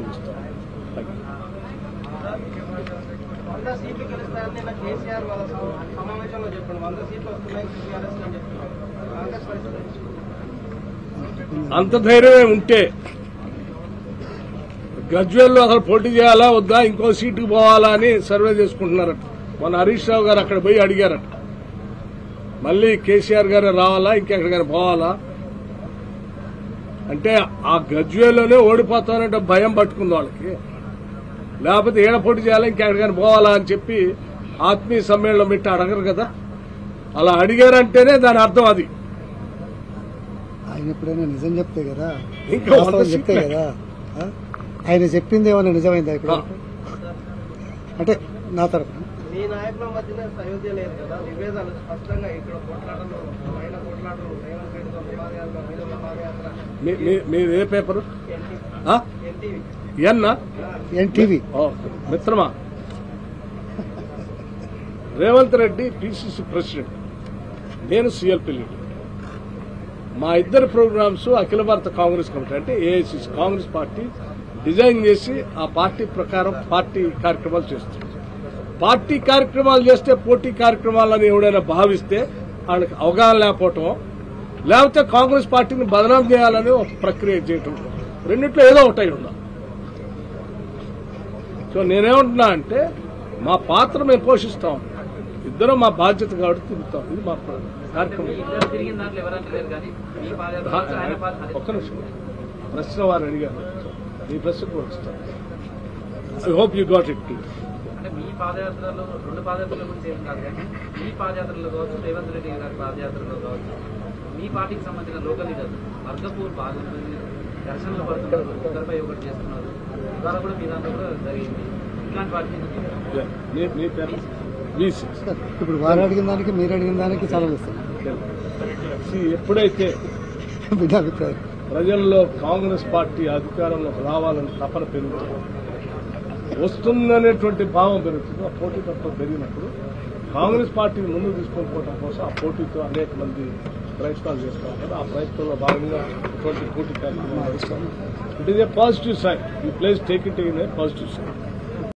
ఇస్తాం thank you. వంద సీట్లు గెలుస్తాయని నిన్న కేసీఆర్ వాళ్ళ సమ- సమావేశంలో చెప్పాడు వంద సీట్లు వస్తున్నాయి టీఆర్ఎస్ అని చెప్తున్నారు కాంగ్రెస్ పరిస్థితి అంత ధైర్యమే ఉంటే గజ్వేల్లో అసలు పోటీ చేయాలా వద్దా ఇంకో సీటుకు పోవాలా అని సర్వే చేసుకుంటున్నారట మన హరీష్ రావు గారు అక్కడ పోయి అడిగారట మళ్ళీ కేసీఆర్ గారు రావాలా ఇంకెక్కడికైనా పోవాలా అంటే ఆ గజ్వేల్లోనే ఓడిపోతానంటే భయం పట్టుకుంది వాళ్ళకి లేకపోతే ఏడ పోటీ చేయాలా ఇంకెక్కడికైనా పోవాలా అని చెప్పి ఆత్మీయ సమ్మేళనం పెట్టి అడగరు కదా అలా అడిగారంటేనే దాని అర్థం అది ఆయన ఎప్పుడైనా నిజం చెప్తే కదా ఇంకా వాస్తవం వంద చెప్తే సీట్లే. కదా ఆ? ఆయన చెప్పింది ఏమైనా నిజమైందా ఇప్పుడు అంటే నా తరఫున మీ నాయకుల మధ్యన అయోధ్య లేదు కదా విభేదాలు స్పష్టంగా ఇక్కడ కొట్లాటలు పైన కొట్లాటలు రేవంత్ రెడ్డితో పాదయాత్ర మీద పాదయాత్ర మీ- మీ- మీది ఏ పేపరు ఎన్టీ ఆ? ఎన్టీవీ ఎన్నా ఎన్టీవీ ఓకే. మిత్రమా రేవంత్ రెడ్డి పిసిసి ప్రెసిడెంట్ నేను సిఎల్పి లీడర్ మా ఇద్దరు ప్రోగ్రామ్స్ అఖిల భారత కాంగ్రెస్ కమిటీ అంటే ఏఐసిసి కాంగ్రెస్ పార్టీ డిజైన్ చేసి ఆ పార్టీ ప్రకారం పార్టీ కార్యక్రమాలు చేస్తుంది పార్టీ కార్యక్రమాలు చేస్తే పోటీ కార్యక్రమాలని ఎవడైనా భావిస్తే వాళ్ళకి అవగాహన లేకపోవటం లేకపోతే కాంగ్రెస్ పార్టీని బదనాం చేయాలని ఒక ప్రక్రియ చేయటం రెండిట్లో ఏదో ఒకటి ఉండాలి సో నేనేమంటున్నా అంటే మా పాత్ర మేము పోషిస్తాం ఇద్దరం మా బాధ్యత కాబట్టి తిరుగుతాం ఇది మా కార్యక్రమం ఇద్దరు తిరిగిన దాంట్లో ఎవరంటే లేరు కానీ మీ పాదయాత్ర కావచ్చు, ఆయన పాద- ఒక్క నిమిషం ప్రశ్న వారు అడిగారు మీ ప్రశ్న కూడా వస్తాను I hope you got it అంటే మీ పాదయాత్రలో రెండు పాదయాత్రల గురించి ఏం కాదు కానీ మీ పాదయాత్రలో కావచ్చు రేవంత్ రెడ్డి గారి పాదయాత్రలో కావచ్చు మీ పార్టీకి సంబంధించిన లోకల్ లీడర్ వర్గపూర్ బాగుంటుంది ఘర్షణలు పడుతున్నారు ఒకరిపై ఒకటి చేస్తున్నారు ఇవాళ కూడా మీ దాంట్లో కూడా జరిగింది ఇట్లాంటి వాటిని మీ మీ పేరు బీసీ సార్ ఇప్పుడు వారు అడిగిన దానికి మీరు అడిగిన దానికి చాలా ఇస్తాను ఎప్పుడైతే బిడ్డ అభిప్రాయం ప్రజల్లో కాంగ్రెస్ పార్టీ అధికారంలోకి రావాలని తపన పెరుగుతుంది వస్తుందనేటువంటి భావం పెరుగుతుంది ఆ పోటీ తత్వం పెరిగినప్పుడు కాంగ్రెస్ పార్టీని ముందుకు తీసుకొని పోవడం కోసం ఆ పోటీతో అనేక మంది ప్రయత్నాలు చేస్తారు కదా ఆ ప్రయత్నంలో భాగంగా ఇటువంటి పోటీ కార్యక్రమాలు it is a positive sign ఈ place take it in a positive sign